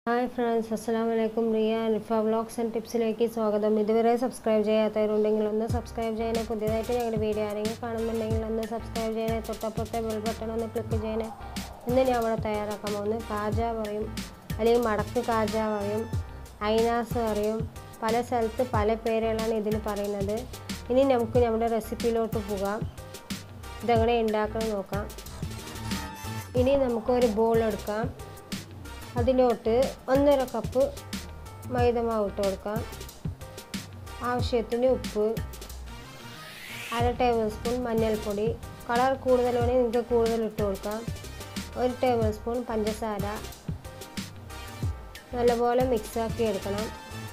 hi friends അസ്സാം വലൈക്കും Riya alpha vlogs and ടിപ്സിലേക്ക് സ്വാഗതം ഇതുവരെ സബ്സ്ക്രൈബ് ചെയ്യാത്തവരുണ്ടെങ്കിൽ ഒന്ന് സബ്സ്ക്രൈബ് ചെയ്യണേ പുതിയതായിട്ട് ഞങ്ങളുടെ വീഡിയോ ആരെങ്കിലും കാണുന്നുണ്ടെങ്കിൽ ഒന്ന് സബ്സ്ക്രൈബ് ചെയ്യണേ തൊട്ടപ്പുറത്തെ ബെൽ ബട്ടൺ ഒന്ന് ക്ലിക്ക് ചെയ്യണേ ഇന്ന് ഞാൻ അവിടെ തയ്യാറാക്കാൻ പോകുന്നത് കാജ പറയും അല്ലെങ്കിൽ മടക്ക് കാജ പറയും ഐനാസ് പറയും പല സ്ഥലത്ത് പല പേരുകളാണ് ഇതിന് പറയുന്നത് ഇനി നമുക്ക് നമ്മുടെ റെസിപ്പിയിലോട്ട് പോകാം ഇതെങ്ങനെ ഉണ്ടാക്കണം നോക്കാം ഇനി നമുക്കൊരു ബോൾ എടുക്കാം അതിലോട്ട് ഒന്നര കപ്പ് മൈദമാവ് ഇട്ട് കൊടുക്കാം ആവശ്യത്തിന് ഉപ്പ് അര ടേബിൾ സ്പൂൺ മഞ്ഞൾപ്പൊടി കളർ കൂടുതൽ വേണമെങ്കിൽ നിങ്ങൾക്ക് കൂടുതൽ ഇട്ട് കൊടുക്കാം ഒരു ടേബിൾ സ്പൂൺ പഞ്ചസാര നല്ലപോലെ മിക്സാക്കി എടുക്കണം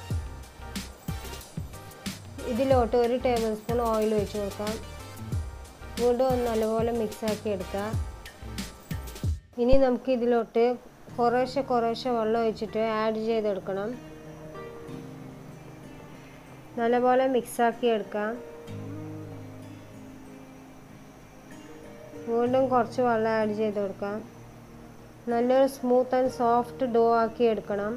ഇതിലോട്ട് ഒരു ടേബിൾ സ്പൂൺ ഓയിൽ ഒഴിച്ച് കൊടുക്കാം വീണ്ടും ഒന്ന് നല്ലപോലെ മിക്സാക്കി എടുക്കുക ഇനി നമുക്ക് ഇതിലോട്ട് കുറേശ്ശെ കുറേശ്ശെ വെള്ളം ഒഴിച്ചിട്ട് ആഡ് ചെയ്തെടുക്കണം നല്ലപോലെ മിക്സാക്കി എടുക്കാം വീണ്ടും കുറച്ച് വെള്ളം ആഡ് ചെയ്ത് കൊടുക്കാം നല്ലൊരു സ്മൂത്ത് ആൻഡ് സോഫ്റ്റ് ഡോ ആക്കി എടുക്കണം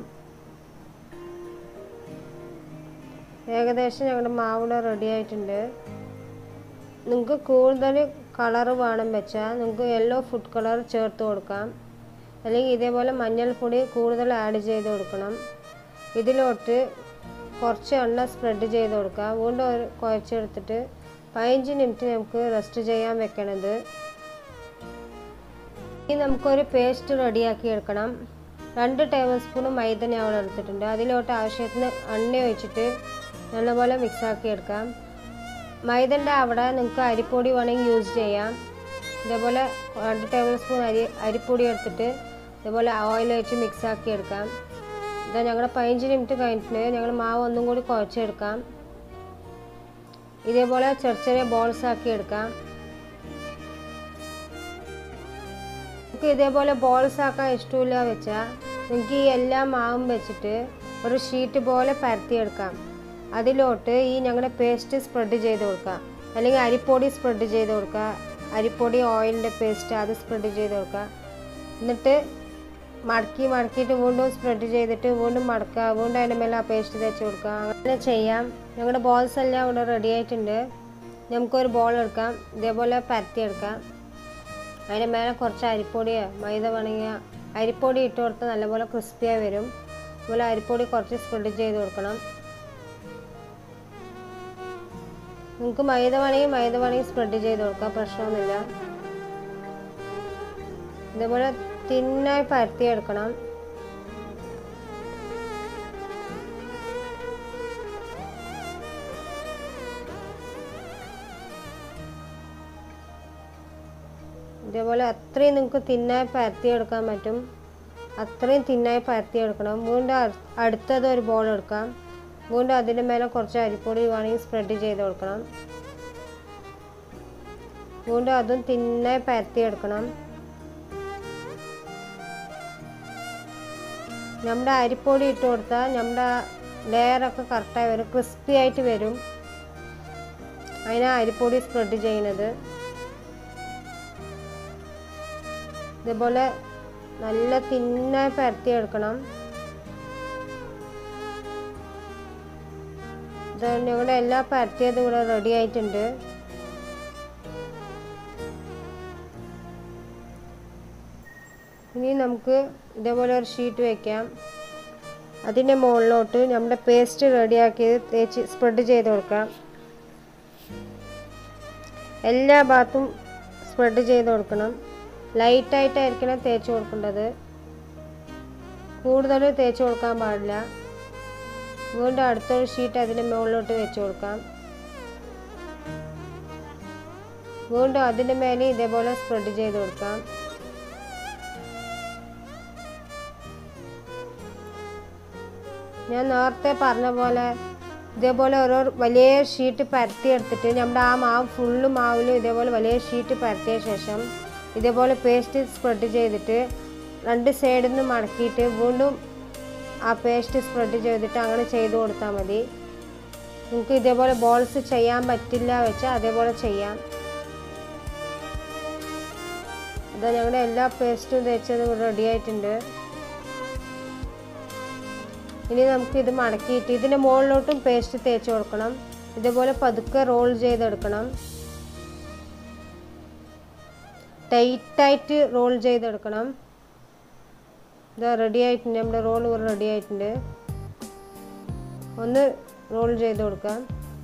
ഏകദേശം ഞങ്ങളുടെ മാവിടെ റെഡി ആയിട്ടുണ്ട് നിങ്ങൾക്ക് കൂടുതൽ കളർ വേണം വെച്ചാൽ നിങ്ങൾക്ക് യെല്ലോ ഫുഡ് കളർ ചേർത്ത് കൊടുക്കാം അല്ലെങ്കിൽ ഇതേപോലെ മഞ്ഞൾപ്പൊടി കൂടുതൽ ആഡ് ചെയ്ത് കൊടുക്കണം ഇതിലോട്ട് കുറച്ച് എണ്ണ സ്പ്രെഡ് ചെയ്ത് കൊടുക്കുക വീണ്ടും ഒരു കുഴച്ചെടുത്തിട്ട് പതിനഞ്ച് മിനിറ്റ് നമുക്ക് റെസ്റ്റ് ചെയ്യാൻ വെക്കണത് ഇനി നമുക്കൊരു പേസ്റ്റ് റെഡിയാക്കി എടുക്കണം രണ്ട് ടേബിൾ സ്പൂൺ മൈദ ഞാൻ അവിടെ എടുത്തിട്ടുണ്ട് അതിലോട്ട് ആവശ്യത്തിന് എണ്ണ ഒഴിച്ചിട്ട് നല്ലപോലെ മിക്സാക്കി എടുക്കാം മൈദൻ്റെ അവിടെ നിങ്ങൾക്ക് അരിപ്പൊടി വേണമെങ്കിൽ യൂസ് ചെയ്യാം ഇതേപോലെ രണ്ട് ടേബിൾ സ്പൂൺ അരി അരിപ്പൊടി എടുത്തിട്ട് ഇതേപോലെ ഓയിൽ വെച്ച് മിക്സ് ആക്കി എടുക്കാം ഇതാ ഞങ്ങളുടെ പതിനഞ്ച് മിനിറ്റ് കഴിഞ്ഞിട്ട് ഞങ്ങൾ മാവ് ഒന്നും കൂടി കുഴച്ചെടുക്കാം ഇതേപോലെ ചെറിയ ചെറിയ ബോൾസ് ആക്കി എടുക്കാം നിങ്ങൾക്ക് ഇതേപോലെ ബോൾസ് ആക്കാൻ ഇഷ്ടമില്ല വെച്ചാൽ നിങ്ങൾക്ക് ഈ എല്ലാ മാവും വെച്ചിട്ട് ഒരു ഷീറ്റ് പോലെ പരത്തിയെടുക്കാം അതിലോട്ട് ഈ ഞങ്ങളുടെ പേസ്റ്റ് സ്പ്രെഡ് ചെയ്ത് കൊടുക്കുക അല്ലെങ്കിൽ അരിപ്പൊടി സ്പ്രെഡ് ചെയ്ത് കൊടുക്കുക അരിപ്പൊടി ഓയിലിൻ്റെ പേസ്റ്റ് അത് സ്പ്രെഡ് ചെയ്ത് കൊടുക്കുക എന്നിട്ട് മടക്കി മടക്കിയിട്ട് വീണ്ടും സ്പ്രെഡ് ചെയ്തിട്ട് വീണ്ടും മടക്കുക വീണ്ടും അതിൻ്റെ മേലെ ആ പേസ്റ്റ് തേച്ച് കൊടുക്കുക അങ്ങനെ ചെയ്യാം ഞങ്ങളുടെ ബോൾസ് എല്ലാം ഇവിടെ റെഡി ആയിട്ടുണ്ട് നമുക്കൊരു ബോൾ എടുക്കാം ഇതേപോലെ പരത്തിയെടുക്കാം അതിൻ്റെ മേലെ കുറച്ച് അരിപ്പൊടിയോ മൈദ വേണമെങ്കിൽ അരിപ്പൊടി ഇട്ട് കൊടുത്താൽ നല്ലപോലെ ക്രിസ്പിയായി വരും അതുപോലെ അരിപ്പൊടി കുറച്ച് സ്പ്രെഡ് ചെയ്ത് കൊടുക്കണം നിങ്ങൾക്ക് മൈദ വേണമെങ്കിൽ മൈദ വേണമെങ്കിൽ സ്പ്രെഡ് ചെയ്ത് കൊടുക്കാം പ്രശ്നമൊന്നുമില്ല ഇതേപോലെ തിന്നായി പരത്തിയെടുക്കണം ഇതേപോലെ അത്രയും നിങ്ങൾക്ക് തിന്നായി പരത്തിയെടുക്കാൻ പറ്റും അത്രയും തിന്നായി പരത്തിയെടുക്കണം വീണ്ടും അടുത്തത് ഒരു ബോൾ എടുക്കാം വീണ്ടും അതിൻ്റെ മേലെ കുറച്ച് അരിപ്പൊടി വേണമെങ്കിൽ സ്പ്രെഡ് ചെയ്ത് കൊടുക്കണം വീണ്ടും അതും തിന്നായി പരത്തിയെടുക്കണം നമ്മുടെ അരിപ്പൊടി ഇട്ട് കൊടുത്താൽ നമ്മുടെ ലെയറൊക്കെ കറക്റ്റായി വരും ക്രിസ്പി ആയിട്ട് വരും അതിനാ അരിപ്പൊടി സ്പ്രെഡ് ചെയ്യുന്നത് ഇതേപോലെ നല്ല തിന്നായി പരത്തിയെടുക്കണം ഇത് ഞങ്ങളുടെ എല്ലാ പരത്തിയതും ഇവിടെ റെഡി ആയിട്ടുണ്ട് ഇനി നമുക്ക് ഇതേപോലെ ഒരു ഷീറ്റ് വയ്ക്കാം അതിൻ്റെ മുകളിലോട്ട് നമ്മുടെ പേസ്റ്റ് റെഡിയാക്കിയത് തേച്ച് സ്പ്രെഡ് ചെയ്ത് കൊടുക്കാം എല്ലാ ഭാഗത്തും സ്പ്രെഡ് ചെയ്ത് കൊടുക്കണം ലൈറ്റായിട്ടായിരിക്കണം തേച്ച് കൊടുക്കേണ്ടത് കൂടുതൽ തേച്ച് കൊടുക്കാൻ പാടില്ല വീണ്ടും അടുത്തൊരു ഷീറ്റ് അതിൻ്റെ മുകളിലോട്ട് വെച്ച് കൊടുക്കാം വീണ്ടും അതിൻ്റെ മേലെ ഇതേപോലെ സ്പ്രെഡ് ചെയ്ത് കൊടുക്കാം ഞാൻ നേരത്തെ പറഞ്ഞ പോലെ ഇതേപോലെ ഓരോ വലിയ ഷീറ്റ് പരത്തി എടുത്തിട്ട് നമ്മുടെ ആ മാവ് ഫുള്ള് മാവിലും ഇതേപോലെ വലിയ ഷീറ്റ് പരത്തിയ ശേഷം ഇതേപോലെ പേസ്റ്റ് സ്പ്രെഡ് ചെയ്തിട്ട് രണ്ട് സൈഡിൽ നിന്ന് മടക്കിയിട്ട് വീണ്ടും ആ പേസ്റ്റ് സ്പ്രെഡ് ചെയ്തിട്ട് അങ്ങനെ ചെയ്ത് കൊടുത്താൽ മതി നിങ്ങൾക്ക് ഇതേപോലെ ബോൾസ് ചെയ്യാൻ പറ്റില്ല വെച്ചാൽ അതേപോലെ ചെയ്യാം ഇതാ ഞങ്ങളുടെ എല്ലാ പേസ്റ്റും തേച്ചത് റെഡി ആയിട്ടുണ്ട് ഇനി നമുക്ക് ഇത് മടക്കിയിട്ട് ഇതിൻ്റെ മുകളിലോട്ടും പേസ്റ്റ് തേച്ച് കൊടുക്കണം ഇതേപോലെ പതുക്കെ റോൾ ചെയ്തെടുക്കണം ടൈറ്റായിട്ട് റോൾ ചെയ്തെടുക്കണം ഇതാ റെഡി ആയിട്ടുണ്ട് നമ്മുടെ റോൾ റെഡി ആയിട്ടുണ്ട് ഒന്ന് റോൾ ചെയ്ത് കൊടുക്കാം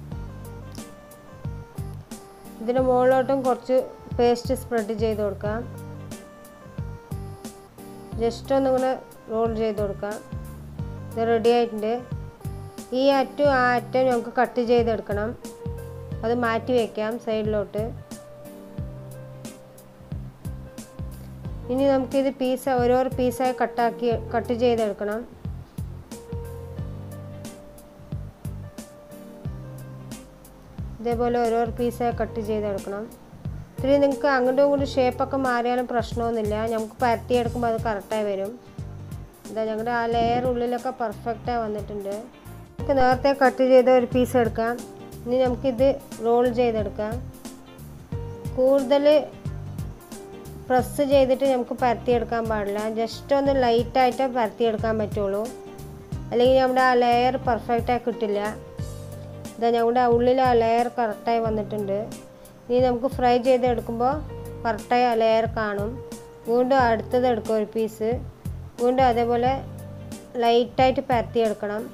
ഇതിൻ്റെ മുകളിലോട്ടും കുറച്ച് പേസ്റ്റ് സ്പ്രെഡ് ചെയ്ത് കൊടുക്കാം ജസ്റ്റ് ഒന്നിങ്ങനെ റോൾ ചെയ്ത് കൊടുക്കാം ഇത് റെഡി ആയിട്ടുണ്ട് ഈ അറ്റും ആ അറ്റം നമുക്ക് കട്ട് ചെയ്തെടുക്കണം അത് മാറ്റി വയ്ക്കാം സൈഡിലോട്ട് ഇനി നമുക്കിത് പീസ് ഓരോരോ പീസായി കട്ടാക്കി കട്ട് ചെയ്തെടുക്കണം ഇതേപോലെ ഓരോരോ പീസായി കട്ട് ചെയ്തെടുക്കണം ഇത്തിരി നിങ്ങൾക്ക് അങ്ങോട്ടും ഇങ്ങോട്ടും ഷേപ്പൊക്കെ മാറിയാലും പ്രശ്നമൊന്നുമില്ല നമുക്ക് പരത്തിയെടുക്കുമ്പോൾ അത് കറക്റ്റായി വരും ഇതാ ഞങ്ങളുടെ ആ ലെയർ ഉള്ളിലൊക്കെ പെർഫെക്റ്റായി വന്നിട്ടുണ്ട് നമുക്ക് നേരത്തെ കട്ട് ചെയ്ത ഒരു പീസ് എടുക്കാം ഇനി നമുക്കിത് റോൾ ചെയ്തെടുക്കാം കൂടുതൽ പ്രസ് ചെയ്തിട്ട് നമുക്ക് പരത്തിയെടുക്കാൻ പാടില്ല ജസ്റ്റ് ഒന്ന് ലൈറ്റായിട്ട് പരത്തിയെടുക്കാൻ പറ്റുള്ളൂ അല്ലെങ്കിൽ നമ്മുടെ ആ ലെയർ പെർഫെക്റ്റായി കിട്ടില്ല ഇതാ ഞങ്ങളുടെ ഉള്ളിൽ ആ ലെയർ കറക്റ്റായി വന്നിട്ടുണ്ട് ഇനി നമുക്ക് ഫ്രൈ ചെയ്തെടുക്കുമ്പോൾ കറക്റ്റായി ആ ലെയർ കാണും വീണ്ടും അടുത്തത് എടുക്കും ഒരു പീസ് വീണ്ടും അതേപോലെ ലൈറ്റായിട്ട് പരത്തിയെടുക്കണം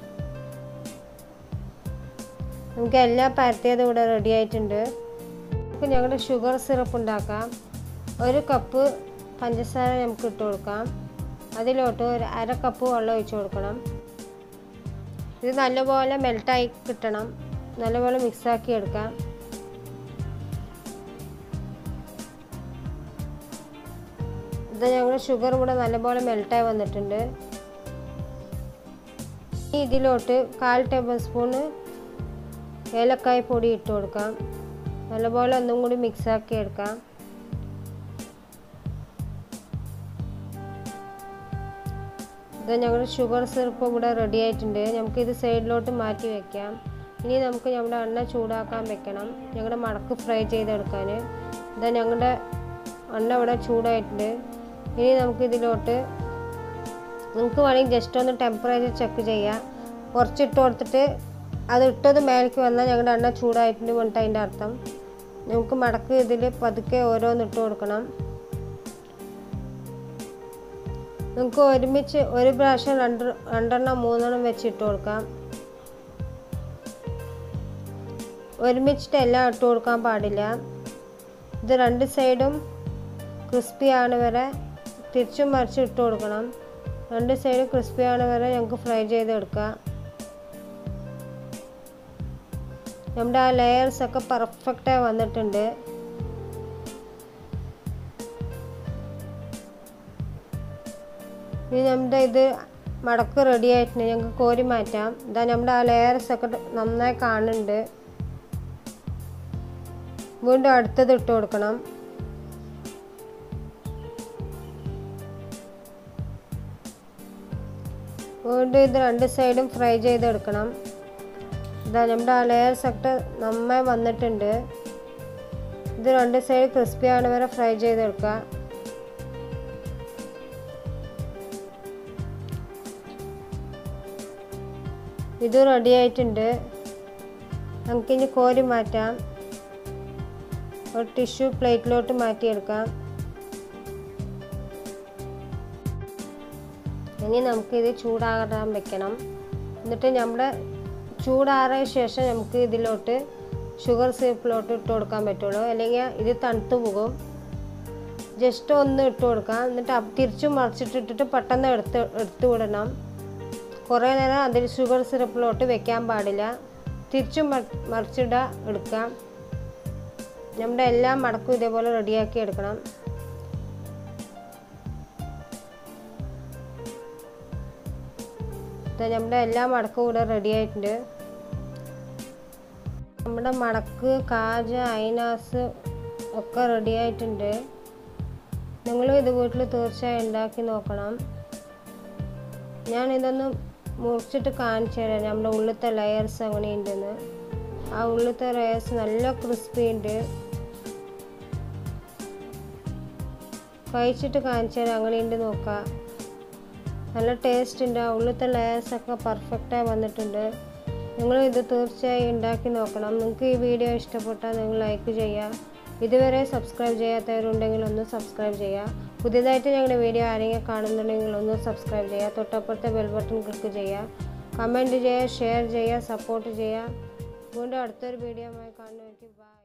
നമുക്ക് എല്ലാം പരത്തിയത് ഇവിടെ റെഡി ആയിട്ടുണ്ട് നമുക്ക് ഞങ്ങളുടെ ഷുഗർ സിറപ്പ് ഉണ്ടാക്കാം ഒരു കപ്പ് പഞ്ചസാര നമുക്ക് ഇട്ട് കൊടുക്കാം അതിലോട്ട് ഒരു അര കപ്പ് വെള്ളം ഒഴിച്ച് കൊടുക്കണം ഇത് നല്ലപോലെ മെൽട്ടായി കിട്ടണം നല്ലപോലെ മിക്സാക്കി എടുക്കാം ഇത് ഞങ്ങൾ ഷുഗർ ഇവിടെ നല്ലപോലെ മെൽട്ടായി വന്നിട്ടുണ്ട് ഇനി ഇതിലോട്ട് കാൽ ടേബിൾ സ്പൂണ് ഏലക്കായ് പൊടി ഇട്ട് കൊടുക്കാം നല്ലപോലെ ഒന്നും കൂടി മിക്സാക്കി എടുക്കാം ഇത് ഞങ്ങളുടെ ഷുഗർ സിറപ്പ് ഇവിടെ റെഡി ആയിട്ടുണ്ട് നമുക്ക് ഇത് സൈഡിലോട്ട് മാറ്റി വെക്കാം ഇനി നമുക്ക് നമ്മുടെ എണ്ണ ചൂടാക്കാൻ വെക്കണം ഞങ്ങളുടെ മടക്ക് ഫ്രൈ ചെയ്തെടുക്കാൻ ഇതാ ഞങ്ങളുടെ എണ്ണ ഇവിടെ ചൂടായിട്ടുണ്ട് ഇനി നമുക്ക് ഇതിലോട്ട് നിങ്ങൾക്ക് വേണമെങ്കിൽ ജസ്റ്റ് ഒന്ന് ടെമ്പറേച്ചർ ചെക്ക് ചെയ്യാം കുറച്ചിട്ട് കൊടുത്തിട്ട് അത് ഇട്ടത് മേലേക്ക് വന്നാൽ ഞങ്ങളുടെ എണ്ണ ചൂടായിട്ടുണ്ട് പറഞ്ഞിട്ട് അതിൻ്റെ അർത്ഥം നമുക്ക് മടക്ക് ഇതിൽ പതുക്കെ ഓരോന്ന് ഇട്ട് കൊടുക്കണം നമുക്ക് ഒരുമിച്ച് ഒരു പ്രാവശ്യം രണ്ട് രണ്ടെണ്ണം മൂന്നെണ്ണം വെച്ച് ഇട്ട് കൊടുക്കാം ഒരുമിച്ചിട്ട് എല്ലാം ഇട്ട് കൊടുക്കാൻ പാടില്ല ഇത് രണ്ട് സൈഡും ക്രിസ്പി ആണ് വരെ തിരിച്ചും മറിച്ച് ഇട്ട് കൊടുക്കണം രണ്ട് സൈഡ് ക്രിസ്പി ആണ് വരെ ഞങ്ങൾക്ക് ഫ്രൈ ചെയ്തെടുക്കാം നമ്മുടെ ആ ലെയേഴ്സ് ഒക്കെ പെർഫെക്റ്റായി വന്നിട്ടുണ്ട് ഇനി നമ്മുടെ ഇത് മടക്ക് റെഡി ആയിട്ടുണ്ട് ഞങ്ങൾക്ക് കോരി മാറ്റാം ഇതാ നമ്മുടെ ആ ലെയർസ് ഒക്കെ നന്നായി കാണുന്നുണ്ട് വീണ്ടും അടുത്തത് ഇട്ട് കൊടുക്കണം വീണ്ടും ഇത് രണ്ട് സൈഡും ഫ്രൈ ചെയ്തെടുക്കണം ഇതാ നമ്മുടെ ആ ലെയർസ് ഒക്കെ നന്നായി വന്നിട്ടുണ്ട് ഇത് രണ്ട് സൈഡ് ക്രിസ്പി ആണ് വരെ ഫ്രൈ ചെയ്തെടുക്കുക ഇത് റെഡി ആയിട്ടുണ്ട് നമുക്കിനി കോരി മാറ്റാം ഒരു ടിഷ്യൂ പ്ലേറ്റിലോട്ട് മാറ്റിയെടുക്കാം ഇനി നമുക്കിത് ചൂടാകാൻ വെക്കണം എന്നിട്ട് നമ്മുടെ ചൂടാറിയ ശേഷം നമുക്ക് ഇതിലോട്ട് ഷുഗർ സിറപ്പിലോട്ട് ഇട്ട് കൊടുക്കാൻ പറ്റുള്ളൂ അല്ലെങ്കിൽ ഇത് തണുത്ത് പോകും ജസ്റ്റ് ഒന്ന് ഇട്ട് കൊടുക്കാം എന്നിട്ട് അപ്പ് തിരിച്ചും മറിച്ചിട്ടിട്ടിട്ട് പെട്ടെന്ന് എടുത്ത് എടുത്തു വിടണം കുറേ നേരം അതിൽ ഷുഗർ സിറപ്പിലോട്ട് വെക്കാൻ പാടില്ല തിരിച്ചും മറിച്ചിട എടുക്കാം നമ്മുടെ എല്ലാ മടക്കും ഇതേപോലെ റെഡിയാക്കി എടുക്കണം നമ്മുടെ എല്ലാ മടക്കും ഇവിടെ റെഡി ആയിട്ടുണ്ട് നമ്മുടെ മടക്ക് കാജ ഐനാസ് ഒക്കെ റെഡി ആയിട്ടുണ്ട് നിങ്ങളും ഇത് വീട്ടിൽ തീർച്ചയായും ഉണ്ടാക്കി നോക്കണം ഞാൻ ഇതൊന്ന് മുറിച്ചിട്ട് കാണിച്ചു തരാം നമ്മുടെ ഉള്ളിലത്തെ ലെയേഴ്സ് എങ്ങനെയുണ്ടെന്ന് ആ ഉള്ളിലത്തെ ലെയേഴ്സ് നല്ല ക്രിസ്പി ഉണ്ട് കഴിച്ചിട്ട് കാണിച്ചു തരാം അങ്ങനെയുണ്ട് നോക്കാം നല്ല ടേസ്റ്റ് ഉണ്ട് ഉള്ളിലത്തെ ലെയേഴ്സൊക്കെ പെർഫെക്റ്റായി വന്നിട്ടുണ്ട് നിങ്ങൾ ഇത് തീർച്ചയായും ഉണ്ടാക്കി നോക്കണം നിങ്ങൾക്ക് ഈ വീഡിയോ ഇഷ്ടപ്പെട്ടാൽ നിങ്ങൾ ലൈക്ക് ചെയ്യുക ഇതുവരെ സബ്സ്ക്രൈബ് ചെയ്യാത്തവരുണ്ടെങ്കിൽ ഒന്ന് സബ്സ്ക്രൈബ് ചെയ്യുക പുതിയതായിട്ട് ഞങ്ങളുടെ വീഡിയോ ആരെങ്കിലും കാണുന്നുണ്ടെങ്കിൽ ഒന്ന് സബ്സ്ക്രൈബ് ചെയ്യുക തൊട്ടപ്പുറത്തെ ബെൽ ബട്ടൺ ക്ലിക്ക് ചെയ്യുക കമൻറ്റ് ചെയ്യുക ഷെയർ ചെയ്യുക സപ്പോർട്ട് ചെയ്യുക വീണ്ടും അടുത്തൊരു വീഡിയോ കാണുന്നവർക്ക് ബൈ